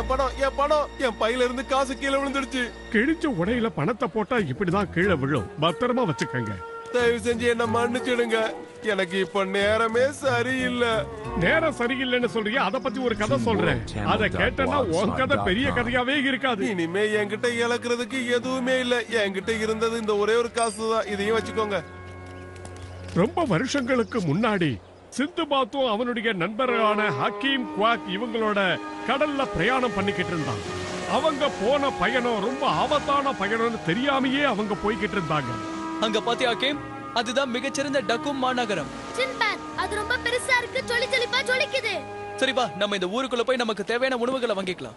பணம் என் பணம் என் பையில இருந்து காசு கீழே விழுந்துடுச்சு கிழிச்ச உடையில பணத்தை போட்டா இப்படிதான் கீழே விழும் பத்திரமா வச்சுக்கங்க தயவு செஞ்சு என்ன மன்னிச்சிடுங்க எனக்கு இப்ப நேரமே சரியில்லை நேரம் சரியில்லைன்னு சொல்றியா அத பத்தி ஒரு கதை சொல்றேன் அத கேட்டனா உன் கதை பெரிய கதையாவே இருக்காது இனிமே என்கிட்ட இழக்கிறதுக்கு எதுவுமே இல்ல என்கிட்ட இருந்தது இந்த ஒரே ஒரு காசு தான் இதையும் வச்சுக்கோங்க ரொம்ப வருஷங்களுக்கு முன்னாடி சிந்து பாத்தும் அவனுடைய நண்பர்களான ஹக்கீம் குவாக் இவங்களோட கடல்ல பிரயாணம் பண்ணிக்கிட்டு இருந்தாங்க அவங்க போன பயணம் ரொம்ப ஆபத்தான பயணம்னு தெரியாமயே அவங்க போய்கிட்டு இருந்தாங்க அங்க பாத்தியா கேம் அதுதான் மிகச்சிறந்த டக்கும் மாநகரம் சின்பேட் அது ரொம்ப பெருசா இருக்கு சொல்லி சொல்லிப்பா ஜொலிக்குது சரி வா நம்ம இந்த ஊருக்குள்ள போய் நமக்கு தேவையான உணவுகளை வாங்கிக்கலாம்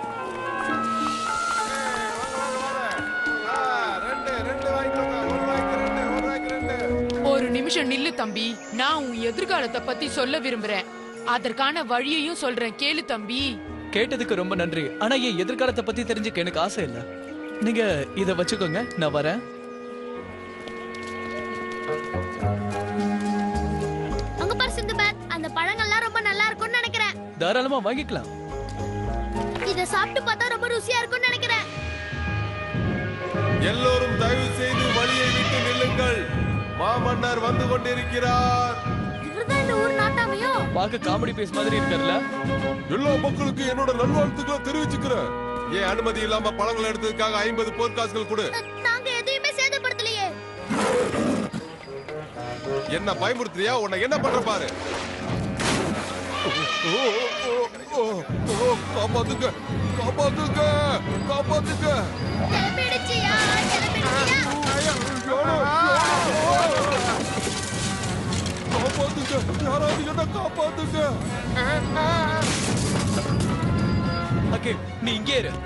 ரெண்டு ரெண்டு வாங்கிக்கோங்க ஒரு ரூபாய்க்கு ரெண்டு ஒரு ரூபாய்க்கு ரெண்டு ஒரு நிமிஷம் நில்லு தம்பி நான் உன் எதிர்காலத்தை பத்தி சொல்ல விரும்புறேன் அதற்கான வழியையும் சொல்றேன் கேளு தம்பி கேட்டதுக்கு ரொம்ப நன்றி ஆனா என் எதிர்காலத்தை பத்தி தெரிஞ்சுக்க எனக்கு ஆசை இல்ல நீங்க இத வச்சுக்கோங்க நான் வரேன் அங்க பாரு சிந்துபேட் அந்த பழங்கள்லாம் ரொம்ப நல்லா இருக்கும்னு நினைக்கிறேன் தாராளமா வாங்கிக்கலாம் இத சாப்பிட்டு பார்த்தா ரொம்ப ருசியா இருக்கும்னு நினைக்கிறேன் எல்லோரும் தயவு செய்து வழியை விட்டு நில்லுங்கள் மாமன்னர் வந்து கொண்டிருக்கிறார் இவர்தான் இந்த ஊர் நாட்டாமையோ பார்க்க காமெடி பேஸ் மாதிரி இருக்கார்ல எல்லா மக்களுக்கும் என்னோட நல்வாழ்த்துக்களை தெரிவிச்சுக்கிறேன் ஏன் அனுமதி இல்லாம பழங்கள் எடுத்ததுக்காக ஐம்பது போர்க்காசுகள் கொடு ந- நாங்க எதையுமே சேதப்படுத்தலையே என்ன பயமுறுத்துறியா உன்னை என்ன பண்ற பாரு ஓ, ஓ, ஓ, ஓ, காப்பாத்துங்க காப்பாத்துங்க காப்பாத்துங்க கிளம்பிடுச்சியா கிளம்பிடுச்சியா காப்பாத்துங்க யாராவது என்ன காப்பாத்துங்க ஓகே நீ இங்கே இரு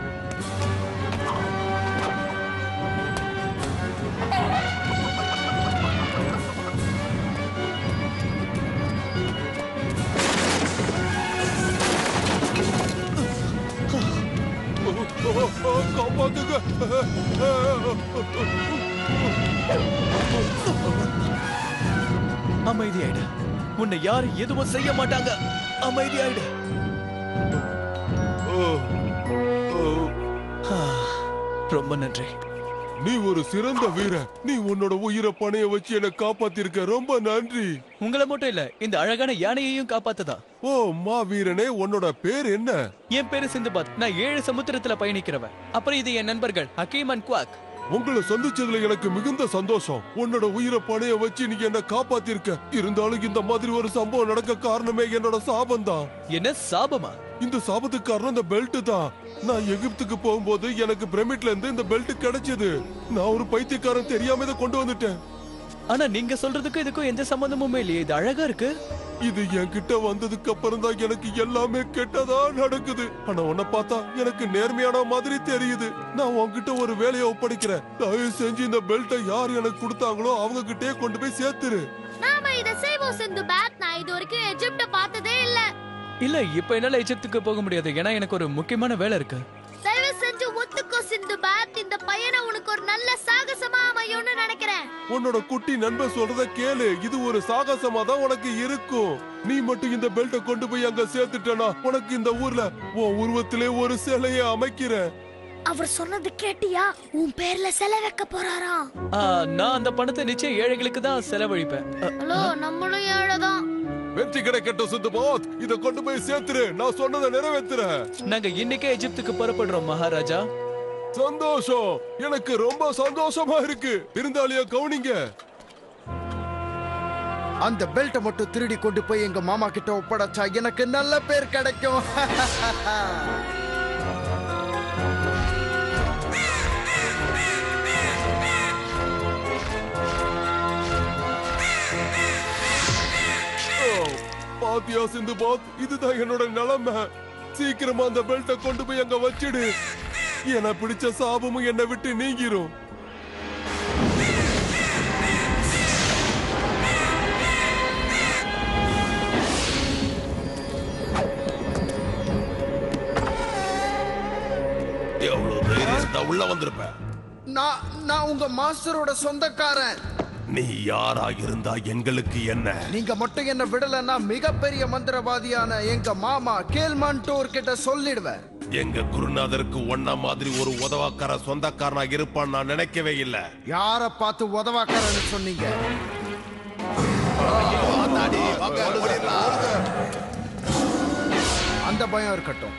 ஓ, ஓ, ஓ, காப்பாத்துங்க அமைதியாயிடு உன்னை யாரும் எதுவும் செய்ய மாட்டாங்க அமைதியாயிடு ஓ, ஓ, ஆ, ரொம்ப நன்றி நீ ஒரு சிறந்த வீரன் நீ உன்னோட உயிரை பணைய வச்சு என்னை காப்பாத்திருக்க ரொம்ப நன்றி உங்களை மட்டும் இல்ல இந்த அழகான யானையையும் காப்பாத்ததா ஓ மா வீரனே உன்னோட பேர் என்ன என் பேரு சிந்துபாத் நான் ஏழு சமுத்திரத்துல பயணிக்கிறவன் அப்புறம் இது என் நண்பர்கள் ஹக்கீம் அண்ட் குவாக் உங்களை சந்திச்சதுல எனக்கு மிகுந்த சந்தோஷம் உன்னோட உயிரை பணைய வச்சு நீ என்ன காப்பாத்திருக்க இருந்தாலும் இந்த மாதிரி ஒரு சம்பவம் நடக்க காரணமே என்னோட சாபம் தான் என்ன சாபமா இந்த சாபத்துக்கு காரணம் இந்த பெல்ட் தான் நான் எகிப்துக்கு போகும்போது எனக்கு பிரமிட்ல இருந்து இந்த பெல்ட் கிடைச்சது நான் ஒரு பைத்தியக்காரன் தெரியாம இதை கொண்டு வந்துட்டேன் ஆனா நீங்க சொல்றதுக்கும் இதுக்கும் எந்த சம்பந்தமுமே இல்லையே இது அழகா இருக்கு இது என்கிட்ட வந்ததுக்கு அப்புறம் தான் எனக்கு எல்லாமே கெட்டதா நடக்குது ஆனா உன்னை பார்த்தா எனக்கு நேர்மையான மாதிரி தெரியுது நான் உன்கிட்ட ஒரு வேலையை ஒப்படைக்கிறேன் தயவு செஞ்சு இந்த பெல்ட்டை யார் எனக்கு கொடுத்தாங்களோ அவங்க கிட்டே கொண்டு போய் சேர்த்துரு நாம இத செய்வோம் சிந்துபேட் நான் இது வரைக்கும் எஜிப்ட பார்த்ததே இல்ல இல்ல இப்ப என்னால எஜிப்துக்கு போக முடியாது ஏன்னா எனக்கு ஒரு முக்கியமான வேலை இருக்கு தயவு செஞ்சு ஒத்துக்கோ சிந்துபேட் இந்த பயணம் உனக்கு ஒரு நல்ல சாகசமா அமையும்னு நினைக்கிறேன் உன்னோட குட்டி நண்பன் சொல்றத கேளு இது ஒரு சாகசமா தான் உனக்கு இருக்கும் நீ மட்டும் இந்த பெல்ட்டை கொண்டு போய் அங்க சேர்த்துட்டனா உனக்கு இந்த ஊர்ல உன் உருவத்திலே ஒரு சிலையை அமைக்கிறேன் அவர் சொன்னது கேட்டியா உன் பேர்ல சிலை வைக்க போறாராம் ஆ, நான் அந்த பணத்தை நிச்சயம் ஏழைகளுக்கு தான் செலவழிப்பேன் அ, ஹலோ நம்மளும் ஏழைதான் வெற்றி கிடைக்கட்டும் சுத்தபோத் இத கொண்டு போய் சேர்த்துரு நான் சொன்னதை நிறைவேத்துறேன் நாங்க இன்னைக்கே எஜிப்துக்கு புறப்படுறோம் மகாராஜா சந்தோஷம் எனக்கு ரொம்ப சந்தோஷமா இருக்கு விருந்தாளிய கவுனிங்க அந்த பெல்ட்டை மட்டும் திருடி கொண்டு போய் எங்க மாமா கிட்ட ஒப்படைச்சா எனக்கு நல்ல பேர் கிடைக்கும் ஓ, பாத்தியா சிந்து பாத் இதுதான் என்னோட நிலைமை சீக்கிரமா அந்த பெல்ட்டை கொண்டு போய் அங்க வச்சிடு என பிடிச்ச சாபமும் என்னை விட்டு நீங்கிரும் எவ்வளவு தைரியம் உள்ள வந்திருப்ப நான் நான் உங்க மாஸ்டரோட சொந்தக்காரன் நீ யாரா இருந்தா எங்களுக்கு என்ன நீங்க மட்டும் என்ன விடலைன்னா மிகப்பெரிய மந்திரவாதியான எங்க மாமா கேல்மான்டோர் கிட்ட சொல்லிடுவேன் எங்க குருநாதருக்கு ஒன்ன மாதிரி ஒரு உதவாக்கார சொந்தக்காரனா இருப்பான்னு நான் நினைக்கவே இல்ல யார பார்த்து உதவாக்காரன்னு சொன்னீங்க அந்த பயம் இருக்கட்டும்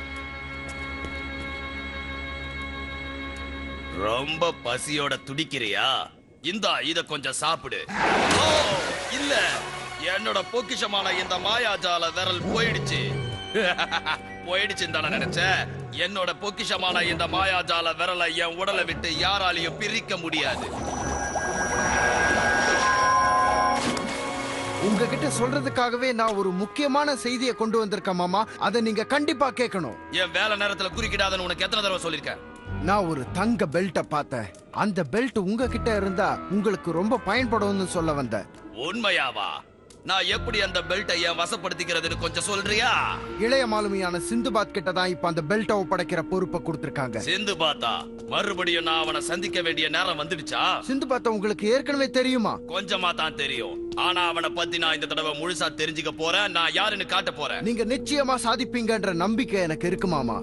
ரொம்ப பசியோட துடிக்கிறியா இந்தா இத கொஞ்சம் சாப்பிடு ஓ இல்ல என்னோட பொக்கிஷமான இந்த மாயாஜால விரல் போயிடுச்சு போயிடுச்சுன்னு தானே நினைச்ச என்னோட பொக்கிஷமான இந்த மாயாஜால விரலை என் உடலை விட்டு யாராலையும் பிரிக்க முடியாது உங்ககிட்ட சொல்றதுக்காகவே நான் ஒரு முக்கியமான செய்தியை கொண்டு வந்திருக்கேன் மாமா அதை நீங்க கண்டிப்பா கேட்கணும் என் வேலை நேரத்துல குறுக்கிடாதன்னு உனக்கு எத்தனை தடவை சொல்லிருக்கேன் நான் ஒரு தங்க பெல்ட்டை பார்த்தேன் அந்த பெல்ட் உங்ககிட்ட இருந்தா உங்களுக்கு ரொம்ப பயன்படும்னு சொல்ல வந்தேன் உண்மையாவா நான் எப்படி அந்த பெல்ட்டை என் வசப்படுத்திக்கிறதுன்னு கொஞ்சம் சொல்றியா இளைய மாலுமியான சிந்துபாத் கிட்ட தான் இப்ப அந்த பெல்ட்டை ஒப்படைக்கிற பொறுப்பை கொடுத்திருக்காங்க சிந்து பார்த்தா மறுபடியும் நான் அவனை சந்திக்க வேண்டிய நேரம் வந்துடுச்சா சிந்துபாத்த உங்களுக்கு ஏற்கனவே தெரியுமா கொஞ்சமா தான் தெரியும் ஆனா அவனை பத்தி நான் இந்த தடவை முழுசா தெரிஞ்சுக்க போறேன் நான் யாருன்னு காட்ட போறேன் நீங்க நிச்சயமா சாதிப்பீங்கன்ற நம்பிக்கை எனக்கு இருக்கு மாமா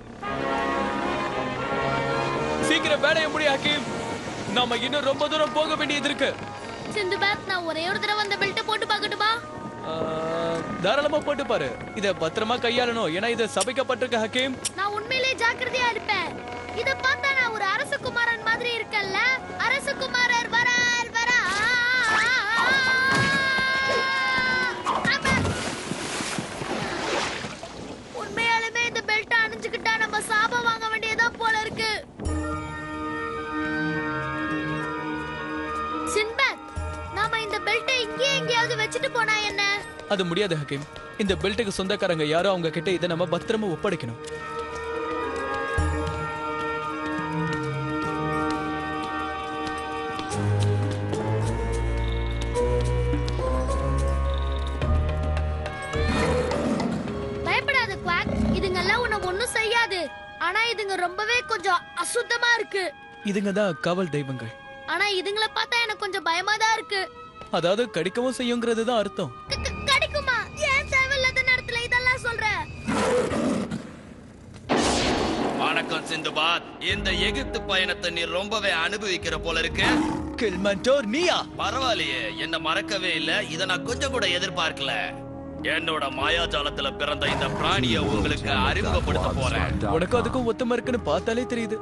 சீக்கிரம் வேலையை முடி ஹக்கீம் நாம இன்னும் ரொம்ப தூரம் போக வேண்டியது இருக்கு சிந்து பேத் நான் ஒரே ஒரு தடவை அந்த பெல்ட்டை போட்டு பார்க்கட்டுமா ஆ, தாராளமா போட்டு பாரு இத பத்திரமா கையாளணும் ஏன்னா இது சபிக்கப்பட்டிருக்க ஹக்கீம் நான் உண்மையிலே ஜாக்கிரதையா இருப்பேன் இத பார்த்தா நான் ஒரு அரசகுமாரன் மாதிரி இருக்கேன்ல அரசகுமாரர் வரார் வரா உண்மையாலுமே இந்த பெல்ட் அணிஞ்சுக்கிட்டா நம்ம சாபம் வாங்க வேண்டியதா போல இருக்கு சின்பத் நாம இந்த பெல்ட்டை இங்கே எங்கேயாவது வச்சுட்டு போனா என்ன அது முடியாது ஹக்கீம் இந்த பெல்ட்டுக்கு சொந்தக்காரங்க யாரோ அவங்க கிட்ட இதை நம்ம பத்திரமா ஒப்படைக்கணும் பயப்படாத குவாக் இதுங்கெல்லாம் உன்னை ஒண்ணும் செய்யாது ஆனா இதுங்க ரொம்பவே கொஞ்சம் அசுத்தமா இருக்கு இதுங்க தான் காவல் தெய்வங்கள் ஆனா இதுங்கள பார்த்தா எனக்கு கொஞ்சம் பயமா தான் இருக்கு அதாவது கடிக்கவும் செய்யுங்கிறது தான் அர்த்தம் க- க- கிடைக்குமா ஏன் தேவையில்லாத நேரத்துல இதெல்லாம் சொல்ற வணக்கம் சிந்துபாத் இந்த எகிப்து பயணத்தை நீ ரொம்பவே அனுபவிக்கிற போல இருக்கு கில்மண்டோர் நீயா பரவாயில்லையே என்ன மறக்கவே இல்ல இத நான் கொஞ்சம் கூட எதிர்பார்க்கல என்னோட மாயாஜாலத்துல பிறந்த இந்த பிராணிய உங்களுக்கு அறிமுகப்படுத்த போறேன் உனக்கும் அதுக்கும் ஒத்துமை இருக்குன்னு பார்த்தாலே தெரியுது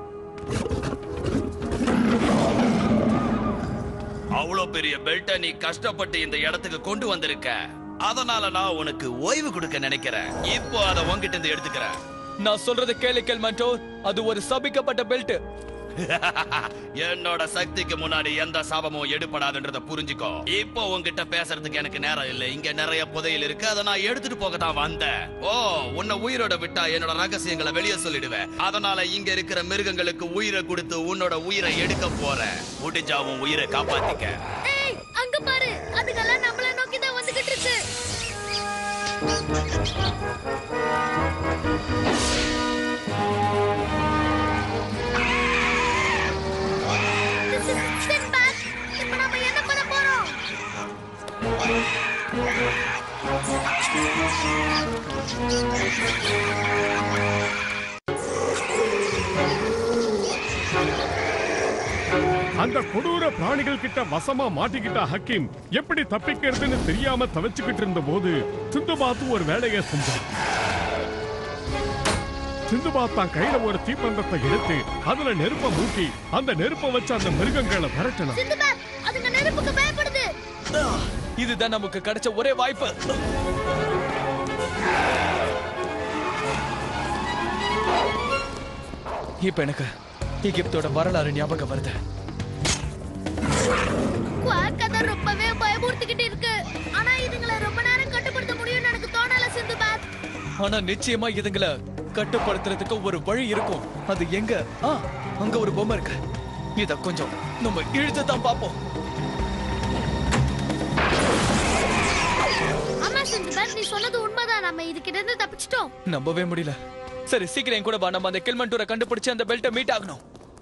அவ்வளவு பெரிய பெல்ட்ட நீ கஷ்டப்பட்டு இந்த இடத்துக்கு கொண்டு வந்திருக்க அதனால நான் உனக்கு ஓய்வு கொடுக்க நினைக்கிறேன் இப்போ அதை உன்கிட்ட இருந்து எடுத்துக்கிறேன் நான் சொல்றது கேளு கெல்மண்டோர் அது ஒரு சபிக்கப்பட்ட பெல்ட் என்னோட சக்திக்கு முன்னாடி எந்த சாபமும் எடுபடாதுன்றத புரிஞ்சுக்கோ இப்போ உன்கிட்ட பேசுறதுக்கு எனக்கு நேரம் இல்ல இங்க நிறைய புதையல் இருக்கு அதை நான் எடுத்துட்டு போக தான் வந்தேன் ஓ உன்னை உயிரோட விட்டா என்னோட ரகசியங்களை வெளியே சொல்லிடுவேன் அதனால இங்க இருக்கிற மிருகங்களுக்கு உயிரை கொடுத்து உன்னோட உயிரை எடுக்க போறேன் முடிஞ்சா உன் உயிரை காப்பாத்திக்க ஏய் அங்க பாரு அதுங்கெல்லாம் நம்மள நோக்கி தான் வந்துகிட்டு இருக்கு This is Sinbad. இப்ப நாம என்ன பண்ண போறோம் அந்த கொடூர பிராணிகள் கிட்ட வசமா மாட்டிக்கிட்ட ஹக்கீம் எப்படி தப்பிக்கிறதுன்னு தெரியாம தவிச்சுக்கிட்டு இருந்த போது சிந்துபாத்து ஒரு வேலையை செஞ்சான் சிந்துபாத் தான் கையில ஒரு தீப்பந்தத்தை எடுத்து அதுல நெருப்ப மூட்டி அந்த நெருப்ப வச்சு அந்த மிருகங்களை விரட்டினான் சிந்துபேத் அதுங்க நெருப்புக்கு பயப்படுது இதுதான் நமக்கு கிடைச்ச ஒரே வாய்ப்பு இப்ப எனக்கு எகிப்தோட வரலாறு ஞாபகம் வருது குவாக் அதை ரொம்பவே பயமுறுத்திக்கிட்டு இருக்கு ஆனா இதுங்களை ரொம்ப நேரம் கட்டுப்படுத்த முடியும்னு எனக்கு தோணல சிந்துபேத் ஆனா நிச்சயமா இதுங்கள கட்டுப்படுத்துறதுக்கு ஒரு வழி இருக்கும் அது எங்க ஆ அங்க ஒரு பொம்மை இருக்கு இத கொஞ்சம் நம்ம இழுத்து தான் பாப்போம் ஆமா சிந்துபேத் நீ சொன்னது உண்மைதான் நம்ம இதுகிட்ட இருந்து தப்பிச்சிட்டோம் நம்பவே முடியல சரி சீக்கிரம் என் கூட வா நம்ம அந்த கில்மண்டூரை கண்டுபிடிச்சு அந்த பெல்ட்டை மீட் ஆகணும்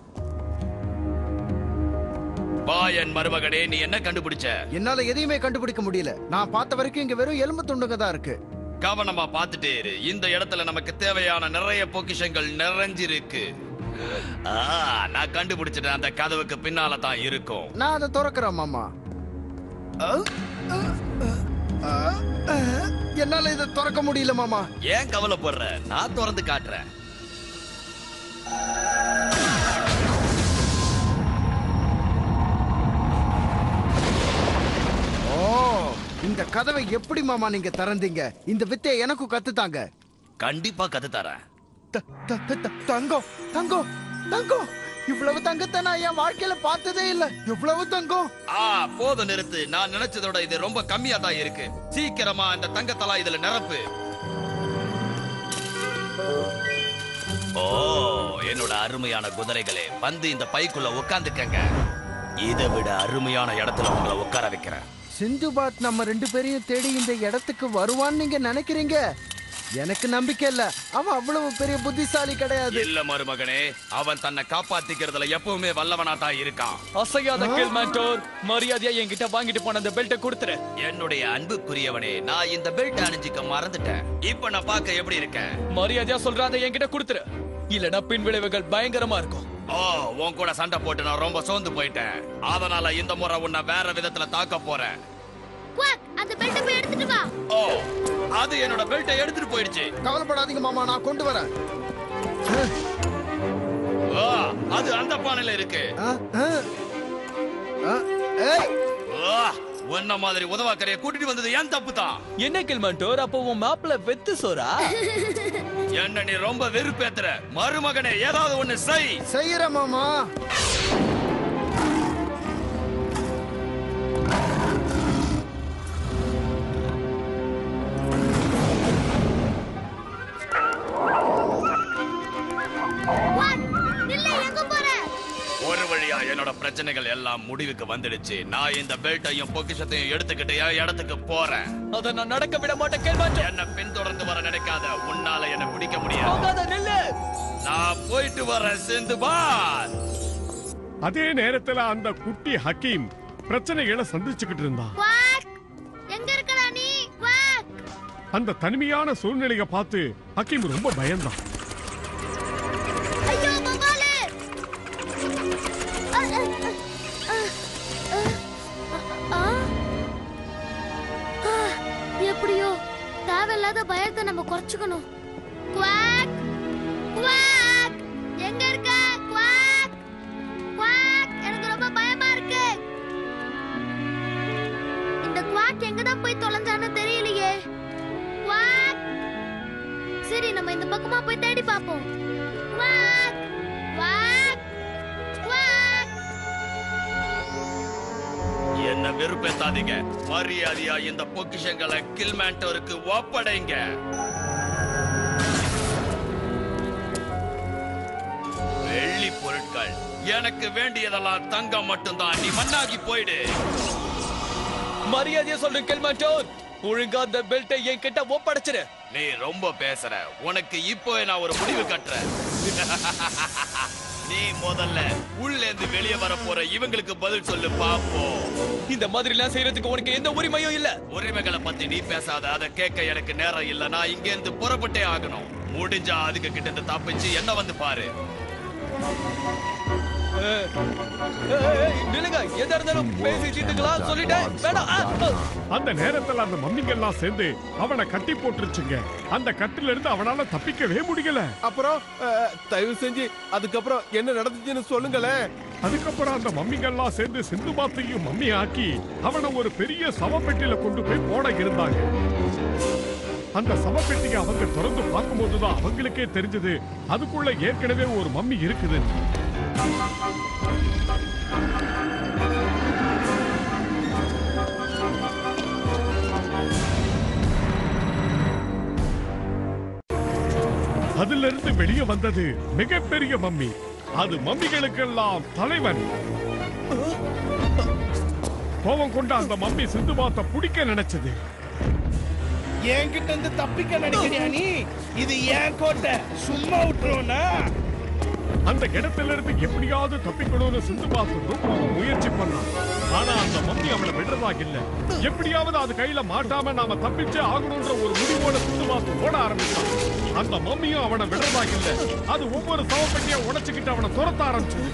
வா என் மருமகனே நீ என்ன கண்டுபிடிச்ச என்னால எதையுமே கண்டுபிடிக்க முடியல நான் பார்த்த வரைக்கும் இங்க வெறும் எலும்பு துண்டுங்க தான் இருக்கு கவனமா பார்த்துட்டே இரு இந்த இடத்துல நமக்கு தேவையான நிறைய பொக்கிஷங்கள் நிறைஞ்சிருக்கு ஆ, நான் கண்டுபிடிச்சிட்டேன் அந்த கதவுக்கு பின்னால தான் இருக்கும் நான் அதை திறக்கிறேன் மாமா அஹ், அஹ், அஹ், அஹ், என்னால இதை திறக்க முடியல மாமா ஏன் கவலைப்படுற நான் திறந்து காட்டுறேன் ஓ இந்த கதவை எப்படி மாமா நீங்க திறந்தீங்க இந்த வித்தையை எனக்கும் கத்துத்தாங்க கண்டிப்பா கத்து தரேன் த- த- த- த- தங்கம் தங்கம் தங்கம் இவ்வளவு தங்கத்தை நான் என் வாழ்க்கையில பார்த்ததே இல்ல இவ்வளவு தங்கம் ஆ போதும் நிறுத்து நான் நினைச்சதோட இது ரொம்ப கம்மியா தான் இருக்கு சீக்கிரமா இந்த தங்கத்தலா இதுல நிரப்பு ஓ என்னோட அருமையான குதிரைகளே வந்து இந்த பைக்குள்ள உட்காந்துக்கங்க இதை விட அருமையான இடத்துல உங்களை உட்கார வைக்கிறேன் சிந்துபாத் நம்ம ரெண்டு பேரையும் தேடி இந்த இடத்துக்கு வருவான்னு நீங்க நினைக்கிறீங்க எனக்கு நம்பிக்கை இல்ல அவன் அவ்வளவு பெரிய புத்திசாலி கிடையாது இல்ல மருமகனே அவன் தன்னை காப்பாத்திக்கிறதுல எப்பவுமே வல்லவனா தான் இருக்கான் அசையாத கேள்மேண்டோர் மரியாதையா என்கிட்ட வாங்கிட்டு போன அந்த பெல்ட்டை கொடுத்துரு என்னுடைய அன்புக்குரியவனே நான் இந்த பெல்ட் அணிஞ்சிக்க மறந்துட்டேன் இப்ப நான் பார்க்க எப்படி இருக்கேன் மரியாதையா சொல்ற அதை என்கிட்ட கொடுத்துரு இல்லனா பின் விளைவுகள் பயங்கரமா இருக்கும் ஓ உன் கூட சண்டை போட்டு நான் ரொம்ப சோர்ந்து போயிட்டேன் அதனால இந்த முறை உன்னை வேற விதத்துல தாக்க போறேன் குவாக் அந்த பெல்ட்டை போய் எடுத்துட்டு வா ஓ அது என்னோட பெல்ட்டை எடுத்துட்டு போயிடுச்சு கவலைப்படாதீங்க மாமா நான் கொண்டு வரேன் ஓ அது அந்த பானையில இருக்கு ஆ, ஆ. ஆ, ஏய் ஓ உன்ன மாதிரி உதவாக்கரைய கூட்டிட்டு வந்தது ஏன் தப்பு தான் என்ன கேள்மேண்டோர் அப்போ உன் மாப்பிள்ள வெத்து சோறா என்ன நீ ரொம்ப வெறுப்பேத்துற மருமகனே ஏதாவது ஒண்ணு செய் செய்யற மாமா குவாக் நில்லு எங்க போற ஒரு வழியா என்னோட பிரச்சனைகள் எல்லாம் முடிவுக்கு வந்துடுச்சு நான் இந்த பெல்ட்டையும் பொக்கிஷத்தையும் எடுத்துக்கிட்டு என் இடத்துக்கு போறேன் அத நான் நடக்க விட மாட்டேன் கேள்மேண்டோர் என்ன பின்தொடர்ந்து வர நினைக்காத உன்னால என்ன பிடிக்க முடியாது போகாத நில்லு நான் போயிட்டு வரேன் சிந்துபாத் அதே நேரத்துல அந்த குட்டி ஹக்கீம் பிரச்சனைகளை சந்திச்சுக்கிட்டு இருந்தான் குவாக் எங்க இருக்கடா நீ குவாக் அந்த தனிமையான சூழ்நிலையை பார்த்து ஹக்கீம் ரொம்ப பயந்தான் ஐயோ பவாலு அ, அ, அ, அ, அ, அ. ஆ, எப்படியோ தேவையில்லாத பயத்தை நம்ம குறைச்சுக்கணும் குவாக் குவாக் எங்க இருக்க குவாக் குவாக் எனக்கு ரொம்ப பயமா இருக்கு இந்த குவாக் எங்க தான் போய் தொலைஞ்சான்னு தெரியலையே குவாக் சரி நம்ம இந்த பக்கமா போய் தேடி பார்ப்போம் குவாக் குவாக் குவாக் என்ன வெறுப்பேத்தாதீங்க மரியாதையா இந்த பொக்கிஷங்களை கில்மேண்டோருக்கு ஒப்படைங்க வெள்ளி பொருட்கள் எனக்கு வேண்டியதெல்லாம் தங்கம் மட்டும்தான் நீ மண்ணாகி போயிடு மரியாதையா சொல்றேன் கேள்மேண்டோர் ஒழுங்கா அந்த பெல்ட்டை என்கிட்ட ஒப்படைச்சிரு நீ ரொம்ப பேசுற உனக்கு இப்போ நான் ஒரு முடிவு கட்டுறேன் நீ முதல்ல உள்ளேந்து வெளியே வர போற இவங்களுக்கு பதில் சொல்லு பாப்போம் இந்த மாதிரி எல்லாம் செய்யறதுக்கு உனக்கு எந்த உரிமையும் இல்ல உரிமைகளை பத்தி நீ பேசாத அதை கேட்க எனக்கு நேரம் இல்ல நான் இங்க இருந்து புறப்பட்டே ஆகணும் முடிஞ்சா அதுக்கு கிட்ட இருந்து தப்பிச்சு என்ன வந்து பாரு ஏய், ஏய், நில்லுங்க எதா இருந்தாலும் பேசி தீர்த்துக்கலாம் சொல்லிட்டேன் வேணாம் ஆ, ஆ. அந்த நேரத்துல அந்த மம்மிங்கெல்லாம் சேர்ந்து அவனை கட்டி போட்டுருச்சுங்க அந்த கட்டில இருந்து அவனால தப்பிக்கவே முடியல அப்புறம் அஹ், தயவு செஞ்சு அதுக்கப்புறம் என்ன நடந்துச்சுன்னு சொல்லுங்களேன் அதுக்கப்புறம் அந்த மம்மிங்கெல்லாம் சேர்ந்து சிந்து பாத்தையும் மம்மி ஆக்கி அவனை ஒரு பெரிய சவப்பெட்டியில கொண்டு போய் போட இருந்தாங்க அந்த சவப்பெட்டியை அவங்க திறந்து பார்க்கும்போதுதான் அவங்களுக்கே தெரிஞ்சது அதுக்குள்ள ஏற்கனவே ஒரு மம்மி இருக்குது அதுல இருந்து வெளியே வந்தது மிகப்பெரிய மம்மி அது மம்மிகளுக்கெல்லாம் தலைவன் கோபம் கொண்ட அந்த மம்மி சிந்து பாத்த பிடிக்க நினைச்சது என்கிட்ட இருந்து தப்பிக்க நினைக்கிறியா நீ இது ஏன் கோட்டை சும்மா விட்டுருவோனா அந்த இடத்துல இருந்து எப்படியாவது தப்பிக்கணும்னு சிந்து பாத்து ரொம்ப முயற்சி பண்ணான் ஆனா அந்த மம்மி அவளை விடுறதாக இல்ல எப்படியாவது அது கையில மாட்டாம நாம தப்பிச்சே ஆகணும்ன்ற ஒரு முடிவோட சிந்துபாத் ஓட ஆரம்பிச்சான் அந்த மம்மியும் அவனை விடுறதாக இல்ல அது ஒவ்வொரு சவப்பெட்டியை உடைச்சுக்கிட்டு அவனை துரத்த ஆரம்பிச்சது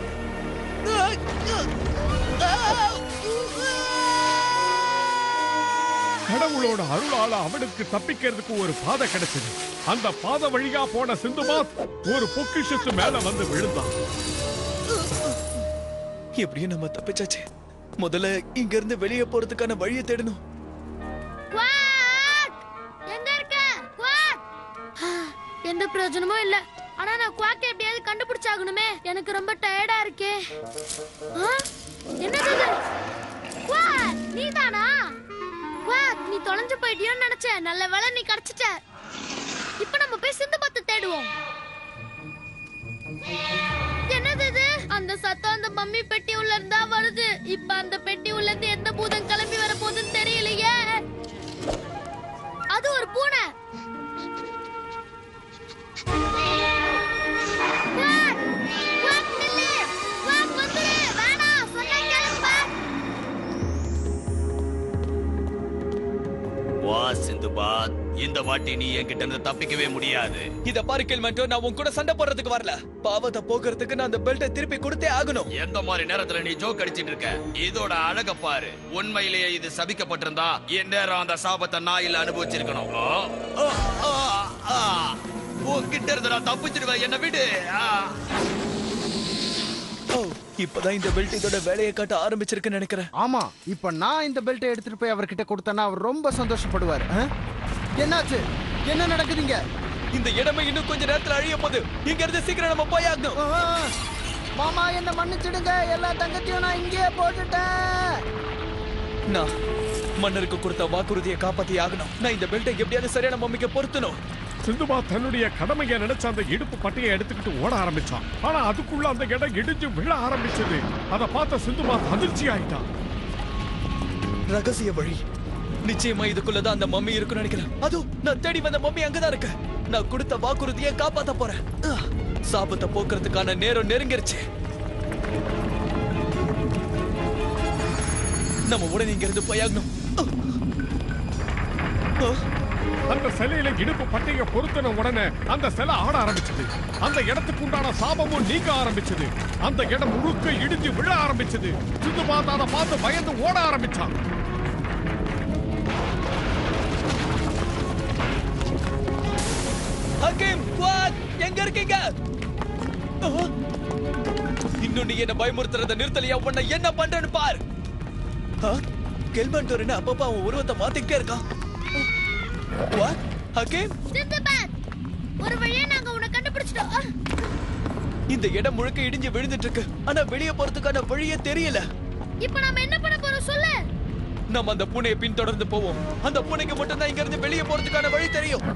கடவுளோட அருளால அவனுக்கு தப்பிக்கிறதுக்கு ஒரு பாதை கிடைச்சது அந்த பாதை வழியா போன சிந்துபாத் ஒரு பொக்கிஷத்து மேல வந்து விழுந்தான் எப்படியும் நம்ம தப்பிச்சாச்சு முதல்ல இங்க இருந்து வெளியே போறதுக்கான வழியை தேடணும் குவாக் எங்க இருக்க குவாக் ஆ, எந்த பிரயோஜனமும் இல்ல ஆனா நான் குவாக் எப்படியாவது கண்டுபிடிச்சாகணுமே எனக்கு ரொம்ப டயர்டா இருக்கே ஆ, என்னது இது குவாக் நீதானா குவாக் நீ தொலைஞ்சு போயிட்டியோன்னு நினைச்சேன் நல்ல வேளை நீ கிடைச்சிட்ட இப்ப நம்ம போய் சிந்து பத்து தேடுவோம் என்னது இது அந்த சத்தம் அந்த மம்மி பெட்டி உள்ள இருந்தா வருது இப்ப அந்த பெட்டி உள்ள இருந்து எந்த பூதம் கிளம்பி வர போகுதுன்னு தெரியலையே அது ஒரு பூனை குவாக்! குவாக் நில்லு! குவாக் வந்துரு! வேணாம், சொன்னா கேளு, குவாக்! வா சிந்துபாத் இந்த வாட்டி நீ என்கிட்ட இருந்து தப்பிக்கவே முடியாது இத பாரு கேள்மெண்டோ நான் உன் கூட சண்டை போடுறதுக்கு வரல பாவத்தை போக்குறதுக்கு நான் அந்த பெல்ட்டை திருப்பி கொடுத்தே ஆகணும் எந்த மாதிரி நேரத்துல நீ ஜோக் அடிச்சிட்டு இருக்க இதோட அழக பாரு உண்மையிலேயே இது சபிக்கப்பட்டிருந்தா என் நேரம் அந்த சாபத்தை நான் இல்ல அனுபவிச்சிருக்கணும் ஆ, ஆ, ஆ, ஆ. உன்கிட்ட இருந்து நான் தப்பிச்சிடுவேன் என்ன விடு ஆ. ஓ இப்பதான் இந்த பெல்ட் இதோட வேலையை காட்ட ஆரம்பிச்சிருக்குன்னு நினைக்கிறேன் ஆமா இப்ப நான் இந்த பெல்ட்டை எடுத்துட்டு போய் அவர்கிட்ட கொடுத்தேன்னா அவர் ரொம்ப சந்தோஷப்படுவார் ஆ? என்னாச்சு என்ன நடக்குதுங்க இந்த இடமே இன்னும் கொஞ்ச நேரத்துல அழிய போகுது இங்க இருந்து சீக்கிரம் நம்ம போய் ஆகணும் ஆ, மாமா என்ன மன்னிச்சிடுங்க எல்லா தங்கத்தையும் நான் இங்கேயே போட்டுட்டேன் நான் மன்னருக்கு கொடுத்த வாக்குறுதியை காப்பாத்தி ஆகணும் நான் இந்த பெல்ட்டை எப்படியாவது சரியான மம்மிக்கு பொருத்தணும் சிந்துபா தன்னுடைய கடமையை நினைச்ச அந்த இடுப்பு பட்டையை எடுத்துக்கிட்டு ஓட ஆரம்பிச்சான் ஆனா அதுக்குள்ள அந்த இடம் இடிஞ்சு விழ ஆரம்பிச்சது அதை பார்த்த சிந்துபா அதிர்ச்சி ஆயிட்டான் ரகசிய வழி நிச்சயமா இதுக்குள்ளதான் அந்த மம்மி இருக்குன்னு நினைக்கிறேன் அதோ நான் தேடி வந்த மம்மி அங்கதான் இருக்கு நான் கொடுத்த வாக்குறுதியை காப்பாத்த போறேன் ஆ, சாபத்தை போக்குறதுக்கான நேரம் நெருங்கிருச்சு நம்ம உடனே இங்க இருந்து போயாகணும் ஆ. ஆ. அந்த சிலையில இடுப்பு பட்டையை பொருத்தின உடனே அந்த சிலை ஆட ஆரம்பிச்சது அந்த இடத்துக்கு உண்டான சாபமும் நீங்க ஆரம்பிச்சது அந்த இடம் முழுக்க இடிஞ்சு விழ ஆரம்பிச்சது சிந்துபா அதை பார்த்து பயந்து ஓட ஆரம்பிச்சான் ஹக்கீம் குவாத் எங்க இருக்கீங்க ஆ? இன்னும் நீ என்ன பயமுறுத்துறத நிறுத்தலையா உன்னை என்ன பண்றேன்னு பார் கெல்மண்டோர் அப்பப்ப அவன் உருவத்தை மாத்திக்கிட்டே இருக்கான் What? ஹக்கீம் சிந்துபாத்! ஒரு வழியா நாங்க உன்னை கண்டுபிடிச்சிட்டோம் ஆ! இந்த இடம் முழுக்க இடிஞ்சு விழுந்துட்டு இருக்கு ஆனா வெளியே போறதுக்கான வழியே தெரியல இப்ப நாம என்ன பண்ண போறோம் சொல்லு நம்ம அந்த பூனையை பின்தொடர்ந்து போவோம் அந்த பூனைக்கு மட்டும் தான் இங்க இருந்து வெளியே போறதுக்கான வழி தெரியும்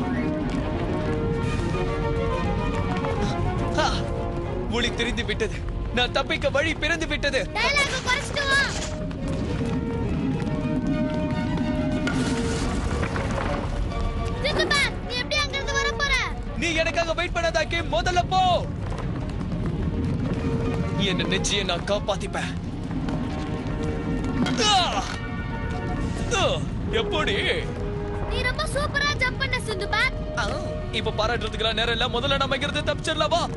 ஆ, ஒளி தெரிந்து விட்டது நான் தப்பிக்க வழி பிறந்து விட்டது டயலாக குறைச்சிட்டு வா சிந்துபாத், நீ எப்படி அங்க இருந்து வர போற நீ எனக்காக வெயிட் பண்ணாதாக்கி முதல்ல போ என்ன நிச்சயம் நான் காப்பாத்திப்பேன் ஆ! ஆ! எப்படி நீ ரொம்ப சூப்பரா ஜம்ப் பண்ண சிந்துபாத் ஆ, இப்ப பாராட்டுறதுக்குலாம் நேரம் இல்ல முதல்ல நம்ம இங்க இருந்து தப்பிச்சிடலாம் வா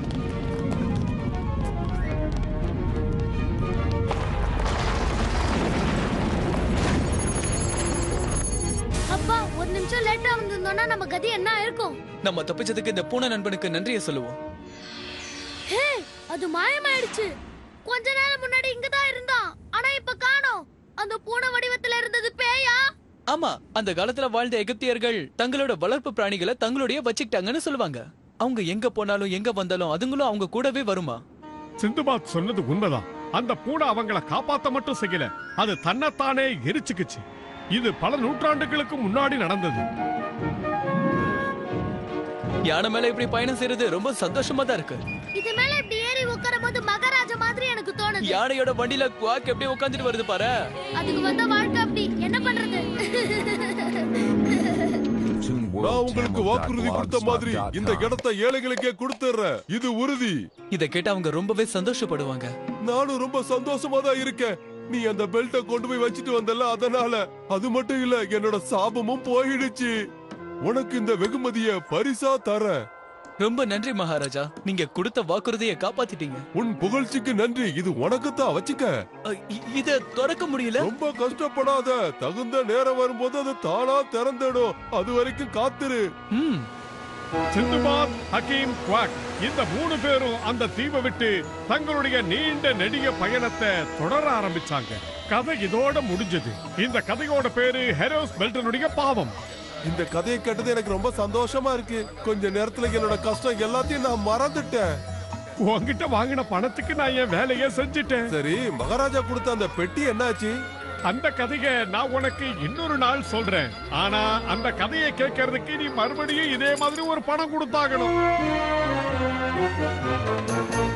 அப்பா ஒரு நிமிஷம் லேட்டா வந்திருந்தோம்னா நம்ம கதி என்ன இருக்கும் நம்ம தப்பிச்சதுக்கு இந்த பூனை நண்பனுக்கு நன்றியை சொல்லுவோம் ஹே அது மாயமாயிடுச்சு கொஞ்ச நேரம் முன்னாடி இங்கதான் இருந்தான் ஆனா இப்ப காணோம் அந்த பூனை வடிவத்துல இருந்தது பேயா ஆமா அந்த காலத்துல வாழ்ந்த எகிப்தியர்கள் தங்களோட வளர்ப்பு பிராணிகளை தங்களுடைய வச்சுக்கிட்டாங்கன்னு சொல்லுவாங்க அவங்க எங்க போனாலும் எங்க வந்தாலும் அதுங்களும் அவங்க கூடவே வருமா சிந்துபாத் சொன்னது உண்மைதான் அந்த பூனை அவங்கள காப்பாத்த மட்டும் செய்யல அது தன்னைத்தானே எரிச்சுக்குச்சு இது பல நூற்றாண்டுகளுக்கு முன்னாடி நடந்தது யானை மேல இப்படி பயணம் செய்யறது ரொம்ப சந்தோஷமா தான் இருக்கு இது மேல இப்படி ஏறி உட்காரும் போது மகாராஜா மாதிரி எனக்கு தோணுது யானையோட வண்டியில குவாக் எப்படி உட்காந்துட்டு வருது பாரு அதுக்கு வந்த வாழ்க்கை அப்படி என்ன பண்றது நான் உங்களுக்கு வாக்குறுதி கொடுத்த மாதிரி இந்த இடத்தை ஏழைகளுக்கே கொடுத்துறேன் இது உறுதி இத கேட்டு அவங்க ரொம்பவே சந்தோஷப்படுவாங்க நானும் ரொம்ப சந்தோஷமா தான் இருக்கேன் நீ அந்த பெல்ட்டை கொண்டு போய் வச்சுட்டு வந்தல அதனால அது மட்டும் இல்ல என்னோட சாபமும் போயிடுச்சு உனக்கு இந்த வெகுமதிய பரிசா தரேன் ரொம்ப நன்றி மகாராஜா நீங்க கொடுத்த வாக்குறுதியை காப்பாத்திட்டீங்க உன் புகழ்ச்சிக்கு நன்றி இது உனக்கு தான் வச்சுக்க அ, இ- இத திறக்க முடியல ரொம்ப கஷ்டப்படாத தகுந்த நேரம் வரும்போது அது தானா திறந்துடும் அது வரைக்கும் காத்துரு ம் சிந்துபாத் ஹக்கீம் குவாக் இந்த மூணு பேரும் அந்த தீவை விட்டு தங்களுடைய நீண்ட நெடிய பயணத்தை தொடர ஆரம்பிச்சாங்க கதை இதோட முடிஞ்சது இந்த கதையோட பேரு ஹெரோஸ் பெல்டனுடைய பாவம் இந்த கதையை கேட்டது எனக்கு ரொம்ப சந்தோஷமா இருக்கு கொஞ்ச நேரத்துல என்னோட கஷ்டம் எல்லாத்தையும் நான் மறந்துட்டேன் உன்கிட்ட வாங்கின பணத்துக்கு நான் என் வேலையை செஞ்சுட்டேன் சரி மகாராஜா கொடுத்த அந்த பெட்டி என்னாச்சு அந்த கதையை நான் உனக்கு இன்னொரு நாள் சொல்றேன் ஆனா அந்த கதையை கேட்கறதுக்கு நீ மறுபடியும் இதே மாதிரி ஒரு பணம் கொடுத்தாகணும்